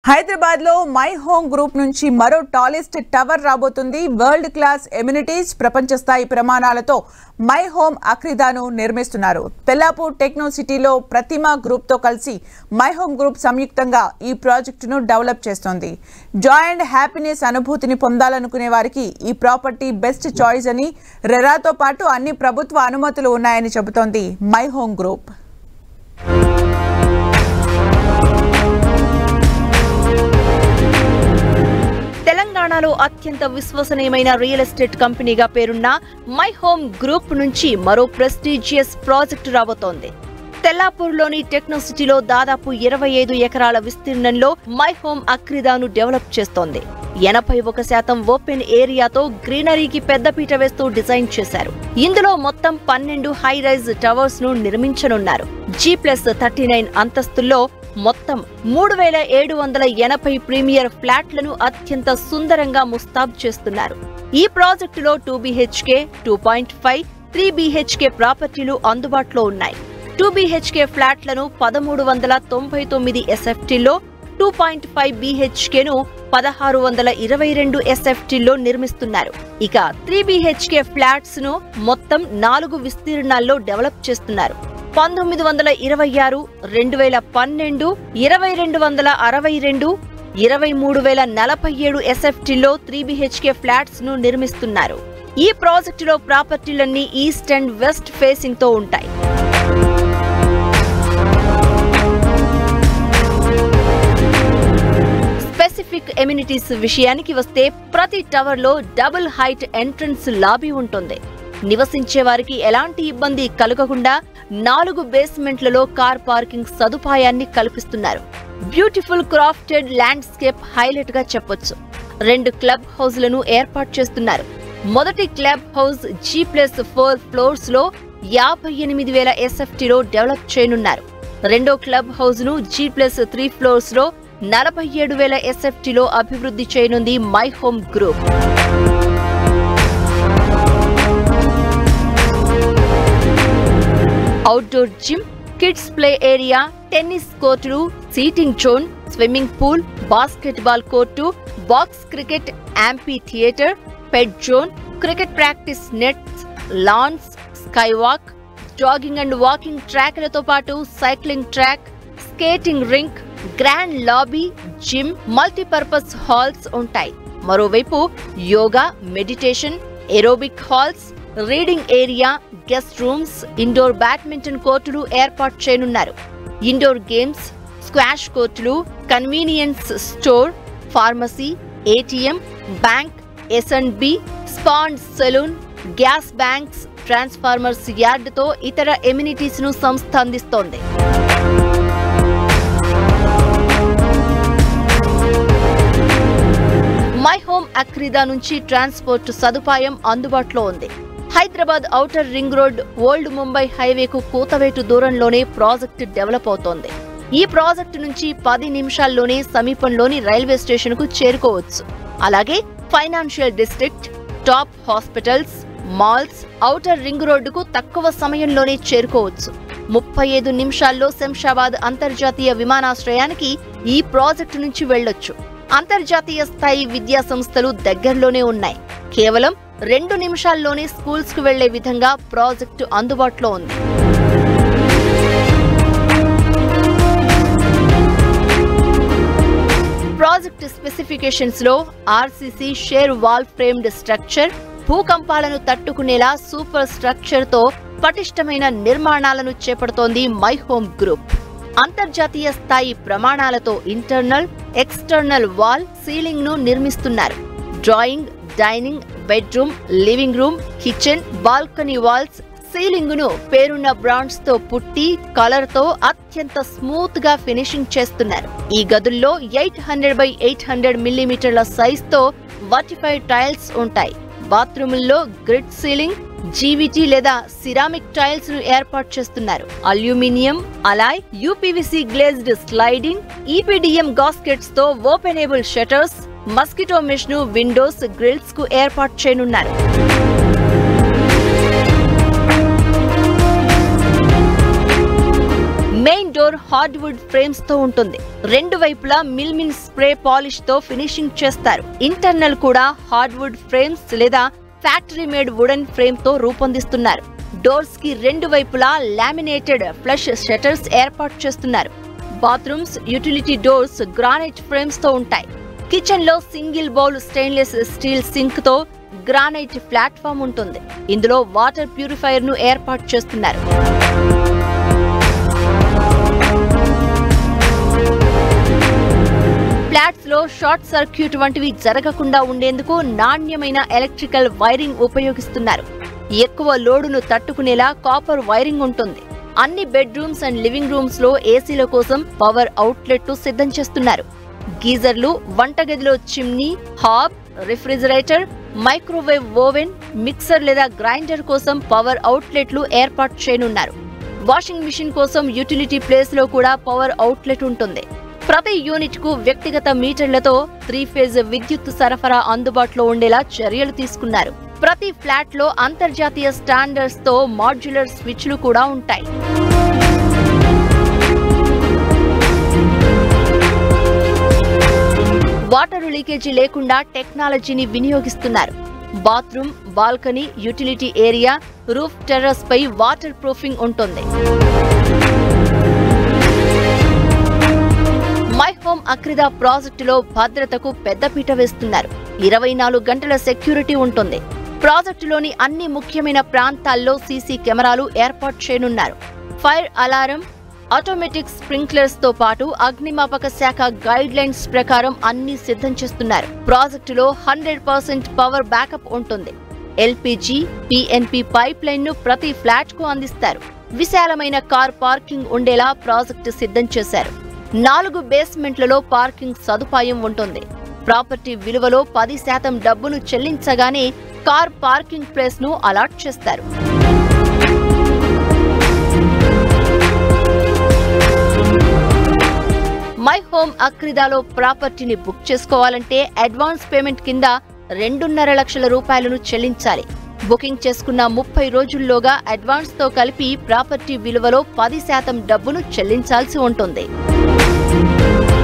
హైదరాబాద్ లో my Home Group నుంచి మరో టాలెస్ట్ టవర్ రాబోతుంది వరల్డ్ క్లాస్ ఎమ్యూనిటీస్ ప్రపంచ స్థాయి ప్రమాణాలతో మై హోమ్ అక్రిదాను నిర్మిస్తున్నారు తెల్లాపూర్ టెక్నో సిటీలో ప్రతిమా గ్రూప్ తో కలిసి మై హోమ్ గ్రూప్ సంయుక్తంగా ఈ ప్రాజెక్టును డెవలప్ చేస్తోంది జాయ్ అండ్ హ్యాపీనెస్ అనుభూతిని పొందాలనుకునే వారికి ఈ ప్రాపర్టీ బెస్ట్ చాయిస్ అని రెరాతో పాటు అన్ని ప్రభుత్వ అనుమతులు ఉన్నాయని చెబుతోంది మై హోమ్ గ్రూప్ తెలంగాణలో అత్యంత విశ్వసనీయమైన రియల్ ఎస్టేట్ కంపెనీగా పేరున్న మై హోమ్ గ్రూప్ నుంచి మరో ప్రెస్టీజియస్ ప్రాజెక్టు రాబోతోంది తెల్లాపూర్లోని టెక్నో సిటీలో దాదాపు ఇరవై ఐదు ఎకరాల విస్తీర్ణంలో మై హోమ్ అక్రిదాను డెవలప్ చేస్తోంది ఎనభై ఒక శాతం ఓపెన్ ఏరియాతో గ్రీనరీకి పెద్దపీట వేస్తూ డిజైన్ చేశారు ఇందులో మొత్తం పన్నెండు హై రైజ్ టవర్స్ ను నిర్మించనున్నారు జీ ప్లస్ థర్టీ నైన్ అంతస్తుల్లో మొత్తం మూడు వేల ఏడు వందల ఎనభై ప్రీమియర్ ఫ్లాట్లను అత్యంత సుందరంగా ముస్తాబ్ చేస్తున్నారు ఈ ప్రాజెక్టులో two BHK two point five three BHK ప్రాపర్టీలు అందుబాటులో ఉన్నాయి టూ బీహెచ్కే ఫ్లాట్లను పదమూడు వందల తొంభై తొమ్మిది ఎస్ఎఫ్టీలో టూ పాయింట్ ఫైవ్ బీహెచ్కేను పదహారు వందల ఇరవై రెండు ఎస్ఎఫ్టీలో నిర్మిస్తున్నారు ఇక త్రీ బీహెచ్కే ఫ్లాట్స్ ను మొత్తం నాలుగు విస్తీర్ణాల్లో డెవలప్ చేస్తున్నారు పంతొమ్మిది వందల ఇరవై ఆరు రెండు వేల పన్నెండు ఇరవై రెండు వందల అరవై రెండు ఇరవై మూడు వేల నలభై ఏడు ఎస్ఎఫ్టీలో త్రీ బిహెచ్కే ఫ్లాట్స్ ను నిర్మిస్తున్నారు ఈ ప్రాజెక్టులో ప్రాపర్టీలన్నీ ఈస్ట్ అండ్ వెస్ట్ ఫేసింగ్ తో ఉంటాయి స్పెసిఫిక్ ఎమ్యూనిటీస్ విషయానికి వస్తే ప్రతి టవర్ లో డబుల్ హైట్ ఎంట్రన్స్ లాబీ ఉంటుంది నివసించే వారికి ఎలాంటి ఇబ్బంది కలగకుండా నాలుగు బేస్మెంట్లలో కార్ పార్కింగ్ సదుపాయాన్ని కల్పిస్తున్నారు బ్యూటిఫుల్ క్రాఫ్టెడ్ ల్యాండ్స్కేప్ హైలైట్ గా చెప్పొచ్చు రెండు క్లబ్ హౌస్లను ఏర్పాటు చేస్తున్నారు మొదటి club house G plus four floors లో యాభై ఎనిమిది వేల ఎస్ఎఫ్టీలో డెవలప్ చేయనున్నారు రెండో క్లబ్ హౌస్ ను జీ ప్లస్ త్రీ ఫ్లోర్స్ లో నలభై ఏడు వేల ఎస్ఎఫ్టీలో అభివృద్ధి చేయనుంది My Home Group outdoor gym kids play area tennis కోర్టులు seating zone swimming pool basketball court box cricket amphitheatre pet zone cricket practice nets lawns sky walk jogging and walking ట్రాక్లతో పాటు cycling track skating rink grand lobby gym multipurpose halls ఉంటాయి మరోవైపు yoga meditation aerobic halls reading area guest rooms indoor badminton కోర్టులు ఏర్పాటు చేయనున్నారు indoor games squash కోర్టులు convenience store pharmacy ATM bank ఎస్ఎండ్బి spa and salon gas banks transformers యార్డుతో ఇతర amenities ను సంస్థ అందిస్తోంది మై హోమ్ అక్రిదా నుంచి ట్రాన్స్పోర్ట్ సదుపాయం అందుబాటులో ఉంది Hyderabad outer ring road old Mumbai హైవేకు కూతవేటు దూరంలోనే ప్రాజెక్టు డెవలప్ అవుతోంది ఈ ప్రాజెక్టు నుంచి పది నిమిషాల్లోనే సమీపంలోని రైల్వే స్టేషన్ కు చేరుకోవచ్చు అలాగే financial district top hospitals malls outer ring రోడ్డుకు తక్కువ సమయంలోనే చేరుకోవచ్చు ముప్పై ఐదు నిమిషాల్లో శంషాబాద్ అంతర్జాతీయ విమానాశ్రయానికి ఈ ప్రాజెక్టు నుంచి వెళ్ళొచ్చు అంతర్జాతీయ స్థాయి విద్యా సంస్థలు దగ్గరలోనే ఉన్నాయి కేవలం రెండు నిమిషాల్లోనే స్కూల్స్ కు వెళ్లే విధంగా ప్రాజెక్టు అందుబాటులో ఉంది ప్రాజెక్ట్ స్పెసిఫికేషన్స్ లో RCC shear wall framed structure భూకంపాలను తట్టుకునేలా సూపర్ స్ట్రక్చర్ తో పటిష్టమైన నిర్మాణాలను చేపడుతోంది మై హోమ్ గ్రూప్ అంతర్జాతీయ స్థాయి ప్రమాణాలతో ఇంటర్నల్ ఎక్స్టర్నల్ వాల్ సీలింగ్ ను నిర్మిస్తున్నారు drawing dining bedroom living room kitchen balcony walls ceiling ను పేరున్న బ్రాండ్స్ తో పుట్టి కలర్ తో అత్యంత స్మూత్ గా ఫినిషింగ్ చేస్తున్నారు ఈ గదుల్లో eight hundred by eight hundred మిల్లీమీటర్ల సైజ్ తో వర్టిఫైడ్ టైల్స్ ఉంటాయి బాత్రూముల్లో గ్రిడ్ సీలింగ్ జీవిటీ లేదా సిరామిక్ టైల్స్ ను ఏర్పాటు చేస్తున్నారు aluminium alloy UPVC glazed sliding EPDM gaskets తో ఓపెనేబుల్ షటర్స్ మస్కిటో మెష్ ను విండోస్ గ్రిల్స్ కు ఏర్పాటు చేయనున్నారు మెయిన్ డోర్ హార్డ్వుడ్ ఫ్రేమ్స్ తో ఉంటుంది రెండు వైపులా మిల్మిన్ స్ప్రే పాలిష్ తో ఫినిషింగ్ చేస్తారు ఇంటర్నల్ కూడా హార్డ్వుడ్ ఫ్రేమ్స్ లేదా ఫ్యాక్టరీ మేడ్ వుడెన్ ఫ్రేమ్ తో రూపొందిస్తున్నారు డోర్స్ కి రెండు వైపులా లామినేటెడ్ ఫ్లష్ షట్టర్స్ ఏర్పాటు చేస్తున్నారు bathrooms utility doors granite frames తో ఉంటాయి కిచెన్ లో single bowl stainless steel sink తో గ్రానైట్ ప్లాట్ఫామ్ ఉంటుంది ఇందులో వాటర్ ప్యూరిఫైయర్ ను ఏర్పాటు చేస్తున్నారు ఫ్లాట్స్ లో షార్ట్ సర్క్యూట్ వంటివి జరగకుండా ఉండేందుకు నాణ్యమైన ఎలక్ట్రికల్ వైరింగ్ ఉపయోగిస్తున్నారు ఎక్కువ లోడును తట్టుకునేలా కాపర్ వైరింగ్ ఉంటుంది అన్ని బెడ్రూమ్స్ అండ్ లివింగ్ రూమ్స్ లో ఏసీల కోసం పవర్ అవుట్లెట్ సిద్ధం చేస్తున్నారు గీజర్లు వంటగదిలో chimney hob refrigerator microwave oven mixer లేదా గ్రైండర్ కోసం పవర్ అవుట్లెట్లు ఏర్పాటు చేయనున్నారు వాషింగ్ మిషన్ కోసం యూటిలిటీ ప్లేస్ లో కూడా పవర్ అవుట్లెట్ ఉంటుంది ప్రతి యూనిట్ కు వ్యక్తిగత మీటర్లతో త్రీ ఫేజ్ విద్యుత్ సరఫరా అందుబాటులో ఉండేలా చర్యలు తీసుకున్నారు ప్రతి ఫ్లాట్ లో అంతర్జాతీయ స్టాండర్డ్స్ తో మాడ్యులర్ స్విచ్లు కూడా ఉంటాయి వాటర్ లీకేజీ లేకుండా టెక్నాలజీని వినియోగిస్తున్నారు bathroom balcony utility area roof terrace పై వాటర్ ప్రూఫింగ్ ఉంటుంది మై హోమ్ అక్రిదా ప్రాజెక్టులో భద్రతకు పెద్దపీట వేస్తున్నారు ఇరవై నాలుగు గంటల సెక్యూరిటీ ఉంటుంది ప్రాజెక్టులోని అన్ని ముఖ్యమైన ప్రాంతాల్లో సీసీ కెమెరాలు ఏర్పాటు చేయనున్నారు ఫైర్ అలారం ఆటోమేటిక్ స్ప్రింక్లర్స్ తో పాటు అగ్నిమాపక శాఖ గైడ్ లైన్స్ ప్రకారం అన్ని సిద్ధం చేస్తున్నారు ప్రాజెక్టులో హండ్రెడ్ పర్సెంట్ పవర్ బ్యాకప్ ఉంటుంది ఎల్పీజీ పిఎన్పి పైప్ లైన్ ను ప్రతి ఫ్లాట్ కు అందిస్తారు విశాలమైన కార్ పార్కింగ్ ఉండేలా ప్రాజెక్టు సిద్ధం చేశారు నాలుగు బేస్మెంట్లలో పార్కింగ్ సదుపాయం ఉంటుంది ప్రాపర్టీ విలువలో పది శాతం డబ్బును చెల్లించగానే కార్ పార్కింగ్ ప్లేస్ ను అలాట్ చేస్తారు మై హోమ్ అక్రిదాలో ప్రాపర్టీని బుక్ చేసుకోవాలంటే అడ్వాన్స్ పేమెంట్ కింద రెండున్నర లక్షల రూపాయలను చెల్లించాలి బుకింగ్ చేసుకున్న ముప్పై రోజుల్లోగా అడ్వాన్స్ తో కలిపి ప్రాపర్టీ విలువలో పది శాతం డబ్బును చెల్లించాల్సి ఉంటుంది